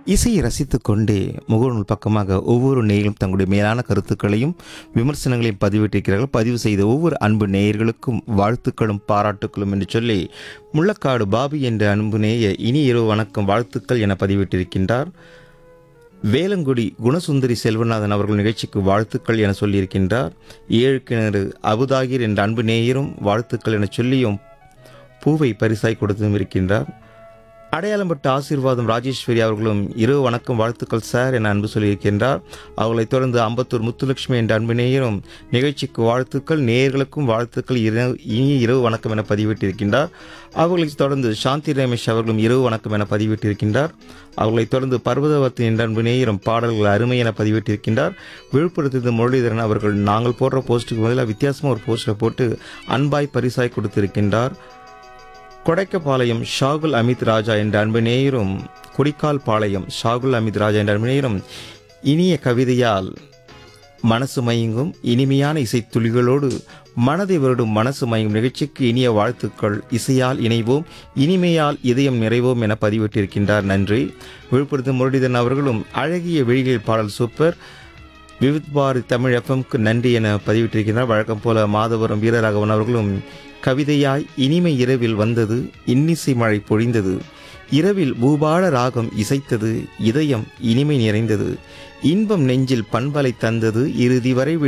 இசையை ரசித்துக் கொண்டே முகநூல் பக்கமாக ஒவ்வொரு நேயர்களும் தங்களுடைய மேலான கருத்துக்களையும் விமர்சனங்களையும் பதிவிட்டிருக்கிறார்கள் பதிவு செய்த ஒவ்வொரு அன்பு நேயர்களுக்கும் வாழ்த்துக்களும் பாராட்டுக்களும் என்று சொல்லி முள்ளக்காடு பாபி என்ற அன்பு நேய இனி இரவு வணக்கம் வாழ்த்துக்கள் என பதிவிட்டிருக்கின்றார் வேலங்குடி குணசுந்தரி செல்வநாதன் அவர்கள் நிகழ்ச்சிக்கு வாழ்த்துக்கள் என சொல்லியிருக்கின்றார் ஏழு கிணறு அபுதாகிர் என்ற அன்பு நேயரும் வாழ்த்துக்கள் என சொல்லியும் பூவை பரிசாய் கொடுத்தும் இருக்கின்றார் அடையாளம்பட்ட ஆசீர்வாதம் ராஜேஸ்வரி அவர்களும் இரவு வணக்கம் வாழ்த்துக்கள் சார் என அன்பு சொல்லியிருக்கின்றார் அவர்களைத் தொடர்ந்து அம்பத்தூர் முத்துலட்சுமி என்ற அன்பு நேயரும் நிகழ்ச்சிக்கு வாழ்த்துக்கள் நேயர்களுக்கும் வாழ்த்துக்கள் இர- இனிய இரவு வணக்கம் என பதிவிட்டிருக்கின்றார் அவர்களைத் தொடர்ந்து சாந்தி ரமேஷ் அவர்களும் இரவு வணக்கம் என பதிவிட்டிருக்கின்றார் அவர்களைத் தொடர்ந்து பர்வதவர்த்தி என்ற அன்பு நேயரும் பாடல்கள் அருமை என பதிவிட்டிருக்கின்றார் விழுப்புரத்திலிருந்து முரளிதரன் அவர்கள் நாங்கள் போடுற போஸ்ட்டுக்கு பதிலாக வித்தியாசமாக ஒரு போஸ்டரை போட்டு அன்பாய் பரிசாய் கொடுத்திருக்கின்றார் கொடைக்கப்பாளையம் ஷாகுல் அமித் ராஜா என்ற அன்பு நேயரும் குடிக்கால் பாளையம் ஷாகுல் அமித் ராஜா என்ற அன்பு நேயரும் இனிய கவிதையால் மனசு மயங்கும் இனிமையான இசைத்துளிகளோடு மனதை வருடும் மனசு மயங்கும் நிகழ்ச்சிக்கு இனிய வாழ்த்துக்கள் இசையால் இணைவோம் இனிமையால் இதயம் நிறைவோம் என பதிவிட்டிருக்கின்றார் நன்றி விழுப்புரத்து முரளிதரன் அவர்களும் அழகிய விழிகளில் பாடல் சூப்பர் விவித் பாரதி தமிழ் எஃப்எம்க்கு நன்றி என பதிவிட்டிருக்கிறார் வழக்கம் போல மாதவரம் வீரராகவன் அவர்களும் கவிதையாய் இனிமை இரவில் வந்தது இன்னிசை மழை பொழிந்தது இரவில் பூபால ராகம் இசைத்தது இதயம் இனிமை நிறைந்தது இன்பம் நெஞ்சில் பண்பலை தந்தது இறுதி வரை